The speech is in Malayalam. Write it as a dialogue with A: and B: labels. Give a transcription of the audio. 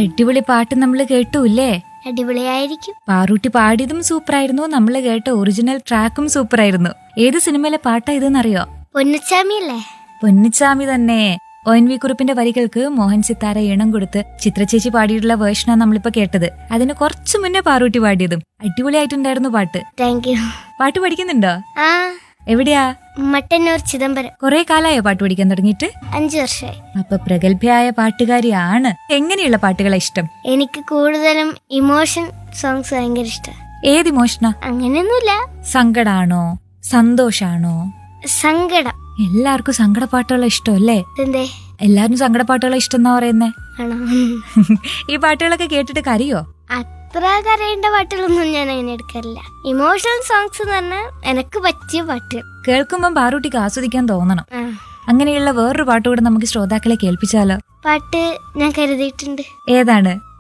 A: അടിപൊളി പാട്ട് നമ്മൾ കേട്ടൂല്ലേ
B: അടിപൊളിയായിരിക്കും
A: പാറൂട്ടി പാടിയതും സൂപ്പറായിരുന്നു നമ്മൾ കേട്ട ഒറിജിനൽ ട്രാക്കും സൂപ്പറായിരുന്നു ഏത് സിനിമയിലെ പാട്ടാ ഇതെന്നറിയോ
B: പൊന്നുച്ചാമിയല്ലേ
A: പൊന്നിച്ചാമി തന്നെ ഒ എൻ വി കുറിപ്പിന്റെ വരികൾക്ക് മോഹൻ സിത്താര ഈണം കൊടുത്ത് ചിത്രചേച്ചി പാടിയിട്ടുള്ള വേർഷനാണ് നമ്മളിപ്പോ കേട്ടത് അതിന് കുറച്ചു മുന്നേ പാറൂട്ടി പാടിയതും അടിപൊളിയായിട്ടുണ്ടായിരുന്നു പാട്ട്
B: താങ്ക് യു
A: പാട്ട് പഠിക്കുന്നുണ്ടോ
B: ആ
A: എവിടെയാ
B: മട്ടന്നൂർ ചിദംബരം
A: കുറെ കാലായോ പാട്ട് പഠിക്കാൻ തുടങ്ങിയിട്ട്
B: അഞ്ചു വർഷമായി
A: അപ്പൊ പ്രഗത്ഭയായ പാട്ടുകാരിയാണ് എങ്ങനെയുള്ള പാട്ടുകളാ ഇഷ്ടം
B: എനിക്ക് കൂടുതലും ഇമോഷൻ സോങ്സ് ഭയങ്കര ഇഷ്ടം
A: ഏത് ഇമോഷനാ
B: അങ്ങനെയൊന്നുമില്ല
A: സങ്കടാണോ സന്തോഷാണോ
B: സങ്കടം
A: എല്ലാവർക്കും സങ്കടപ്പാട്ടുകളെ ഇഷ്ടമല്ലേ
B: എന്തേ
A: എല്ലാരും സങ്കടപ്പാട്ടുകളെ ഇഷ്ടം എന്നാ പറയുന്നേ
B: ആണോ
A: ഈ പാട്ടുകളൊക്കെ കേട്ടിട്ട് കരയോ
B: അത്ര കരയേണ്ട പാട്ടുകളൊന്നും ഞാൻ അങ്ങനെ എടുക്കാറില്ല ഇമോഷണൽ സോങ്സ് എന്ന് പറഞ്ഞാൽ എനിക്ക് പറ്റിയ പാട്ടുകൾ
A: കേൾക്കുമ്പം പാറൂട്ടിക്ക് ആസ്വദിക്കാൻ തോന്നണം
B: ആ
A: അങ്ങനെയുള്ള വേറൊരു പാട്ട് കൂടെ നമുക്ക് ശ്രോതാക്കളെ കേൾപ്പിച്ചാലോ
B: പാട്ട് ഞാൻ കരുതിയിട്ടുണ്ട്
A: ഏതാണ്